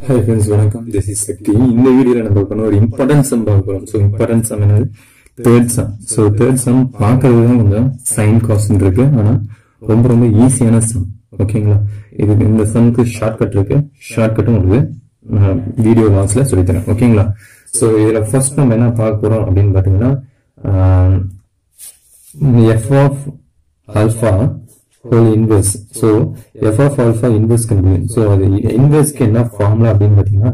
Hi friends வணக்கம் this is Shakti இந்த வீடியோல நம்ம பண்ண ஒரு இம்பார்ட்டன்ஸ் சம் பார்க்க போறோம் ஸோ இம்பார்ட்டன்ஸ் சம் என்னது third sum so third sum பார்க்கறது தான் கொஞ்சம் சைன் காஸ்ட் இருக்கு ஆனா ரொம்ப ரொம்ப ஈஸியான சம் ஓகேங்களா இது இந்த சம்க்கு ஷார்ட்கட் இருக்கு ஷார்ட்கட்டும் உங்களுக்கு வீடியோ வாட்ஸ்ல சொல்லித்தரேன் ஓகேங்களா ஸோ இதுல ஃபர்ஸ்ட் நம்ம என்ன பார்க்க போறோம் அப்படின்னு பாத்தீங்கன்னா F of alpha whole inverse so F of alpha inverse கண்டுபிடிக்கும் ஸோ அது இன்வெர்ஸ்க்கு என்ன ஃபார்முலா அப்படின்னு பார்த்தீங்கன்னா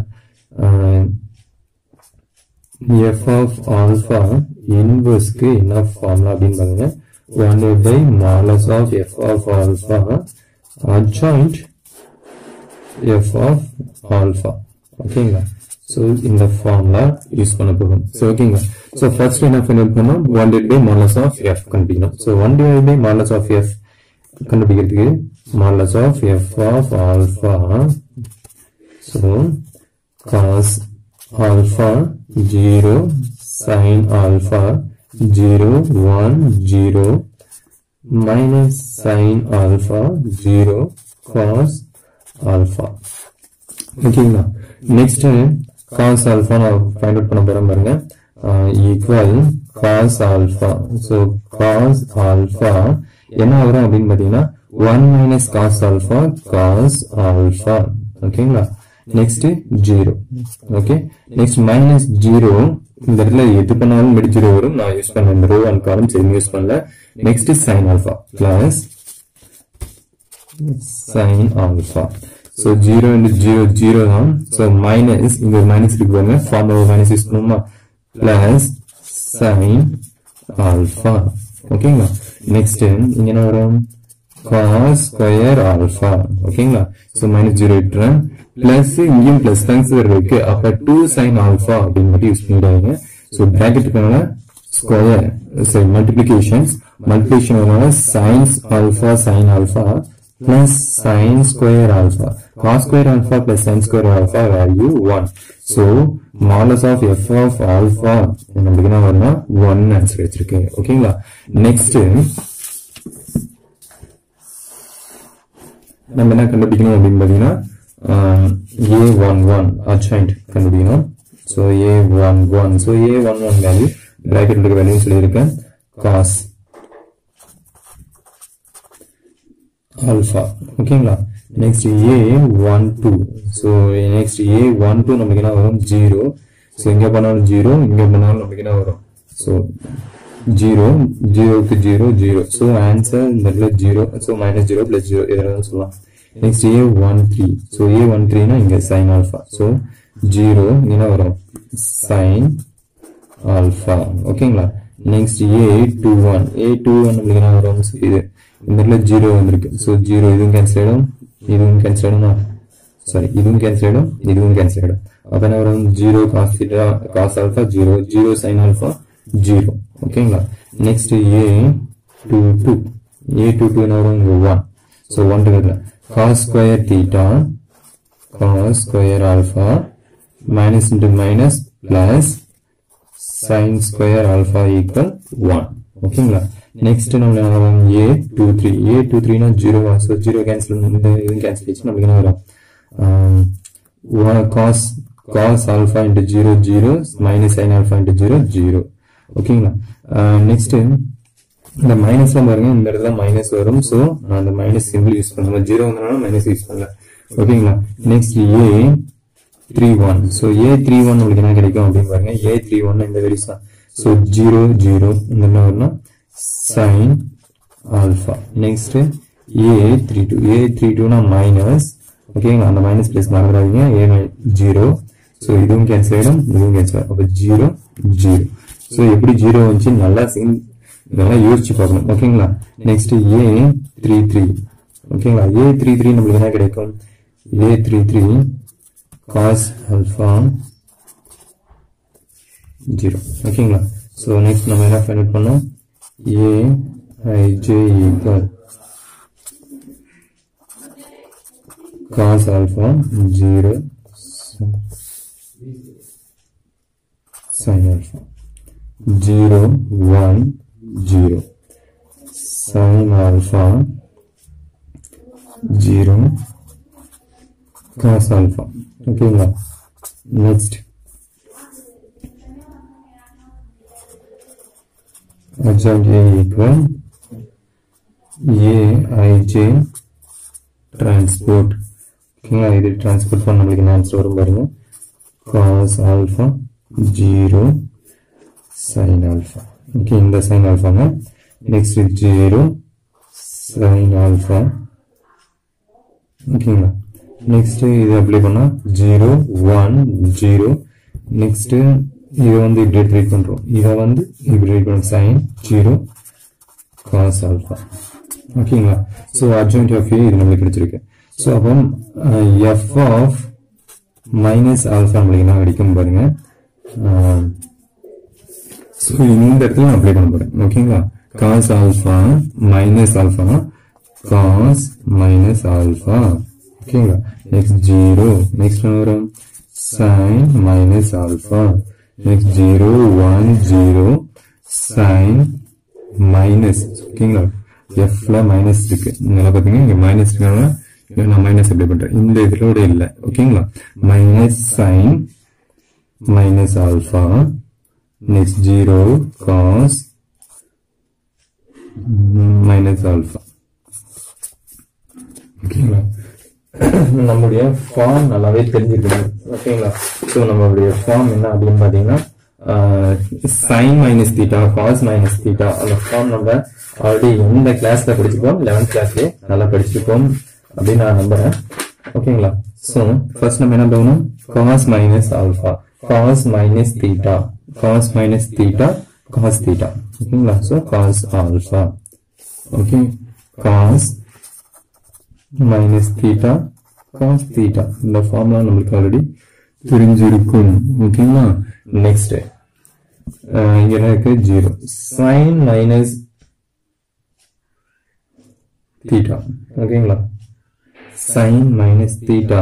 எஃப் ஆஃப் ஆல்பா இன்வெர்ஸ்க்கு என்ன ஃபார்முலா அப்படின்னு பாருங்க one by modulus of F of alpha adjoint F of alpha ஓகேங்களா ஸோ இந்த ஃபார்முலா யூஸ் பண்ண போகும் ஸோ ஓகேங்களா ஸோ ஃபர்ஸ்ட் என்ன ஃபைனல் பண்ணோம் one divide by modulus of F கண்டுபிடிக்கணும் so one divide by modulus of F கண்டுபிடிக்கிறதுக்கு modulus of F of alpha so cos alpha zero sin alpha zero one zero minus sin alpha zero cos alpha ஓகேங்களா next cos alpha நான் find out பண்ண போறேன் பாருங்க equal cos alpha so cos alpha என்ன வரும் அப்படின்னு பாத்தீங்கன்னா one minus cos alpha cos alpha ஓகேங்களா next zero okay next minus zero இந்த இடத்துல எது பண்ணாலும் மிடி ஜீரோ வரும் நான் யூஸ் பண்ண இந்த ரோ அண்ட் காலம் சரி யூஸ் பண்ணல next sin alpha plus sin alpha so zero into zero zero தான் ஸோ மைனஸ் இங்க ஒரு மைனஸ் இருக்கு பாருங்க ஃபார்முலா மைனஸ் யூஸ் பண்ணுமா பிளஸ் சைன் ஆல்பா ஓகேங்களா நெக்ஸ்ட் இங்க என்ன வரும் காஸ் ஸ்கொயர் ஆல்பா ஓகேங்களா ஸோ மைனஸ் ஜீரோ இட்டுறேன் பிளஸ் இங்கேயும் பிளஸ் தேங்க்ஸ் இருக்கு அப்ப டூ சைன் ஆல்பா அப்படின்னு மட்டும் யூஸ் பண்ணிடுவாங்க ஸோ பிராக்கெட்டுக்கான ஸ்கொயர் சரி multiplications multiplication signs alpha sin alpha plus sin square alpha. Cos square alpha plus sin square alpha value 1. So, modulus of f of alpha நம்மளுக்கு என்ன வரும்னா 1 ஆன்சர் வச்சிருக்கு ஓகேங்களா நெக்ஸ்ட் நம்ம என்ன கண்டுபிடிக்கணும் அப்படின்னு பாத்தீங்கன்னா ஏ ஒன் ஒன் அட்ஜாயிண்ட் கண்டுபிடிக்கணும் so A one one so A one one value bracket இருக்க வேல்யூ சொல்லியிருக்கேன் காஸ் ஆல்பா ஓகேங்களா next A one two so next A one two நமக்கு என்ன வரும் ஜீரோ ஸோ எங்க பண்ணாலும் ஜீரோ இங்க பண்ணாலும் நமக்கு என்ன வரும் ஸோ ஜீரோ ஜீரோக்கு ஜீரோ ஜீரோ ஸோ ஆன்சர் இந்த இடத்துல zero so minus zero plus zero இதெல்லாம் சொல்லலாம் next A one three so A one த்ரீனா இங்க சைன் ஆல்ஃபா ஸோ ஜீரோ என்ன வரும் சைன் ஆல்ஃபா ஓகேங்களா next A two one A two one நம்மளுக்கு என்ன வரும் இது இந்த இடத்துல ஜீரோ வந்திருக்கு ஸோ ஜீரோ இதுவும் கேன்சல் ஆயிடும் இதுவும் கேன்சல் ஆயிடுமா சாரி இதுவும் கேன்சல் ஆயிடும் இதுவும் கேன்சல் ஆயிடும் அப்ப என்ன வரும் zero cos theta cos alpha zero zero sin alpha zero ஓகேங்களா next A two two A two two என்ன வரும் இங்க ஒன் ஸோ ஒன் இருக்கிறதுல cos square theta cos square alpha minus into minus plus sin square alpha equal one ஓகேங்களா next நம்ம என்ன வரும் A two three A two த்ரீனா zero so zero cancel இந்த இது கேன்சல் ஆச்சு நமக்கு என்ன வரும் cos cos alpha into zero zero minus sin alpha into zero zero ஓகேங்களா நெக்ஸ்ட் இந்த மைனஸ்ல பாருங்க இந்த இடத்துல மைனஸ் வரும் ஸோ நான் அந்த மைனஸ் சிம்பிள் யூஸ் பண்ணுவேன் ஜீரோ வந்தனால மைனஸ் யூஸ் பண்ணல ஓகேங்களா next A three one so A three one உங்களுக்கு என்ன கிடைக்கும் அப்படின்னு பாருங்க ஏ த்ரீ ஒன் இந்த வெரிஸ் தான் ஸோ ஜீரோ ஜீரோ இந்த என்ன வரும்னா sin alpha next a three two A three டூனா மைனஸ் ஓகேங்களா அந்த மைனஸ் பிளேஸ் மறந்துடாதீங்க ஏ ஜீரோ ஸோ இதுவும் கேன்சல் ஆயிடும் இதுவும் கேன்சல் ஆகும் அப்போ ஜீரோ ஜீரோ ஸோ எப்படி ஜீரோ வந்துச்சு நல்லா நல்லா யோசிச்சு பார்க்கணும் ஓகேங்களா நெக்ஸ்ட் ஏ த்ரீ த்ரீ ஓகேங்களா ஏ த்ரீ த்ரீ நம்மளுக்கு என்ன கிடைக்கும் A three three cos alpha zero ஓகேங்களா ஸோ நெக்ஸ்ட் நம்ம என்ன ஃபைண்ட் அவுட் பண்ணோம் a ij equal cos alpha 0 sin alpha 0 1 0 sin alpha 0 cos alpha ஓகேங்களா next adjoint A equal AIJ transport ஓகேங்களா இது டிரான்ஸ்போர்ட் பண்ண நம்மளுக்கு என்ன ஆன்சர் வரும் பாருங்க cos alpha 0 sin alpha okay இந்த sin alphaங்க நெக்ஸ்ட் 0 sin alpha ஓகேங்களா நெக்ஸ்ட் இது அப்ளை பண்ணா 0 1 0 நெக்ஸ்ட் இதை வந்து இப்படி ரைட் பண்றோம் இதை வந்து இப்படி ரைட் பண்ணுறோம் sin 0 cos alpha ஓகேங்களா ஸோ அட்ஜாயிண்ட் ஆஃப் ஏ இது நம்மளுக்கு கிடைச்சிருக்கு ஸோ அப்போ எஃப் ஆஃப் மைனஸ் ஆல்ஃபா நம்மளுக்கு என்ன கிடைக்கும் பாருங்க ஸோ இந்த இடத்துல நான் அப்ளை பண்ண போறேன் ஓகேங்களா cos alpha minus alpha cos minus alpha ஓகேங்களா நெக்ஸ்ட் ஜீரோ நெக்ஸ்ட் வரும் sin minus alpha next zero one zero sin minus ஓகேங்களா எஃப்ல மைனஸ் இருக்கு இங்க பாத்தீங்க இங்க மைனஸ் இருக்கனால இங்க நான் மைனஸ் அப்ளை பண்றேன் இந்த இதோட இல்ல ஓகேங்களா minus sin minus alpha next zero cos minus alpha ஓகேங்களா நம்முடைய ஃபார்ம் நல்லாவே தெரிஞ்சிருக்கணும் ஓகேங்களா ஸோ நம்மளுடைய ஃபார்ம் என்ன அப்படின்னு பார்த்தீங்கன்னா sin minus theta cos minus theta அந்த ஃபார்ம் நம்ம ஆல்ரெடி எந்த கிளாஸ்ல படிச்சிருக்கோம் லெவன்த் கிளாஸ்லயே நல்லா படிச்சிருக்கோம் அப்படின்னு நான் நம்புறேன் ஓகேங்களா ஸோ ஃபர்ஸ்ட் நம்ம என்ன பண்ணணும் cos minus alpha cos minus theta cos minus theta cos theta ஓகேங்களா so cos alpha okay cos minus theta cos theta இந்த ஃபார்முலா நம்மளுக்கு ஆல்ரெடி தெரிஞ்சிருக்கும் ஓகேங்களா நெக்ஸ்ட் இங்க என்ன இருக்கு ஜீரோ சைன் மைனஸ் தீட்டா ஓகேங்களா சைன் மைனஸ் தீட்டா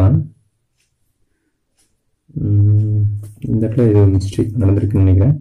இந்த இடத்துல ஏதோ மிஸ்டேக் நடந்திருக்குன்னு நினைக்கிறேன்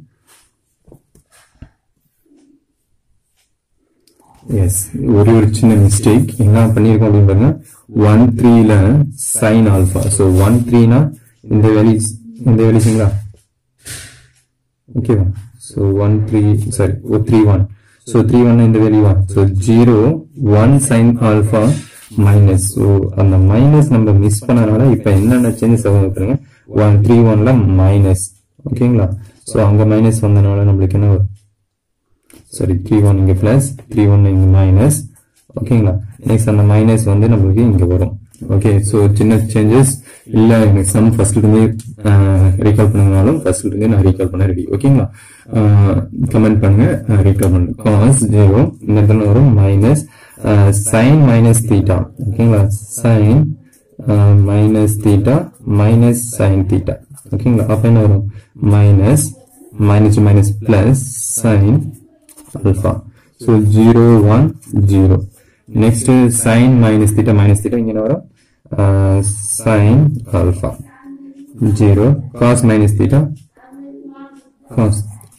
எஸ் ஒரே ஒரு சின்ன மிஸ்டேக் என்ன பண்ணிருக்கோம் அப்படின்னு பாருங்க ஒன் த்ரீல சைன் ஆல்பா ஸோ ஒன் த்ரீனா இந்த வேல்யூ இந்த வேல்யூஸுங்களா ஓகேவா so one three sorry oh three one so three one இந்த value one so zero one sin alpha minus so அந்த மைனஸ் நம்ம மிஸ் பண்ணனால இப்போ என்னென்ன சேஞ்சஸ் ஆகும் பாருங்க ஒன் த்ரீ ஒன்ல மைனஸ் ஓகேங்களா ஸோ அங்க மைனஸ் வந்தனால நம்மளுக்கு என்ன வரும் சாரி த்ரீ ஒன் இங்க பிளஸ் த்ரீ ஒன் இங்க மைனஸ் ஓகேங்களா நெக்ஸ்ட் அந்த மைனஸ் வந்து நம்மளுக்கு இங்க வரும் ஓகே ஸோ சின்ன சேஞ்சஸ் இல்ல எனக்கு சம் ஃபர்ஸ்ட்ல இருந்தே ரீகால் பண்ணுங்கனாலும் ஃபர்ஸ்ட்ல இருந்தே நான் ரீகால் பண்ண ரெடி ஓகேங்களா கமெண்ட் பண்ணுங்க ரீகால் பண்ணுங்க காஸ் ஜீரோ இந்த இடத்துல வரும் மைனஸ் சைன் மைனஸ் தீட்டா ஓகேங்களா sin minus theta minus sin theta ஓகேங்களா அப்ப என்ன வரும் minus minus minus plus sin alpha. So 0, 1, 0. Next is sin minus theta minus theta இங்க என்ன வரும் uh, sin alpha 0 cos minus theta cos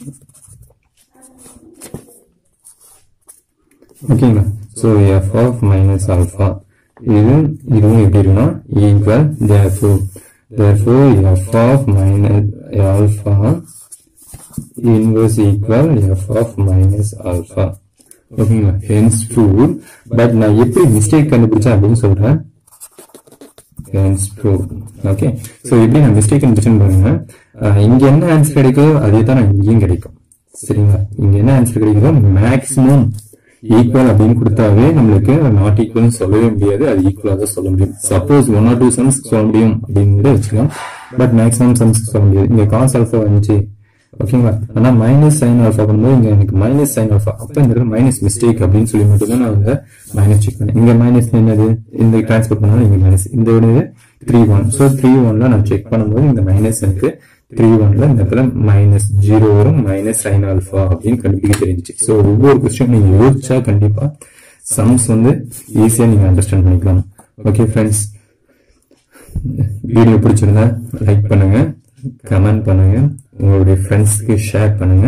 ஓகேங்களா so F of minus alpha இது இதுவும் எப்படி இருக்குன்னா equal therefore therefore F of minus alpha inverse equal f of minus alpha ஓகேங்களா hence true but நான் எப்படி மிஸ்டேக் கண்டுபிடிச்சேன் அப்படின்னு சொல்றேன் hence true ஓகே சோ எப்படி நான் மிஸ்டேக் கண்டுபிடிச்சேன்னு பாருங்க அஹ் இங்க என்ன ஆன்சர் கிடைக்குதோ அதே தான் நான் இங்கேயும் கிடைக்கும் சரிங்களா இங்க என்ன ஆன்சர் கிடைக்குதோ மேக்ஸிமம் ஈக்குவல் அப்படின்னு கொடுத்தாவே நம்மளுக்கு நாட் ஈக்குவல் சொல்லவே முடியாது அது ஈக்குவலா தான் சொல்ல முடியும் suppose one or two sums சொல்ல முடியும் அப்படிங்கிறத வச்சுக்கலாம் பட் மேக்ஸிமம் சம்ஸ் சொல்ல முடியாது இங்க காஸ் ஆல்ஃபா வந்துச்சு ஓகேங்களா ஆனா மைனஸ் சைன் ஆல்ஃபா பண்ணும்போது இங்க எனக்கு மைனஸ் சைன் ஆல்ஃபா அப்ப இந்த இடத்துல மைனஸ் மிஸ்டேக் அப்படின்னு சொல்லி மட்டும் தான் நான் வந்து மைனஸ் செக் பண்ணேன் இங்க மைனஸ் என்னது இந்த டிரான்ஸ்பர் பண்ணாலும் இங்க மைனஸ் இந்த விட த்ரீ ஒன் ஸோ த்ரீ ஒன்ல நான் செக் பண்ணும்போது இந்த மைனஸ் எனக்கு த்ரீ ஒன்ல இந்த இடத்துல மைனஸ் ஜீரோ வரும் மைனஸ் சைன் ஆல்ஃபா அப்படின்னு கண்டுபிடிக்க தெரிஞ்சிச்சு ஸோ ஒவ்வொரு கொஸ்டின் நீங்க யோசிச்சா கண்டிப்பா சம்ஸ் வந்து ஈஸியா நீங்க அண்டர்ஸ்டாண்ட் பண்ணிக்கலாம் ஓகே ஃப்ரெண்ட்ஸ் வீடியோ பிடிச்சிருந்தா லைக் பண்ணுங்க கமெண்ட் பண்ணுங்க உங்களுடைய ஃப்ரெண்ட்ஸ்க்கு ஷேர் பண்ணுங்க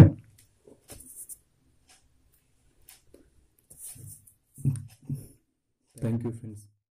தேங்க்யூ ஃப்ரெண்ட்ஸ்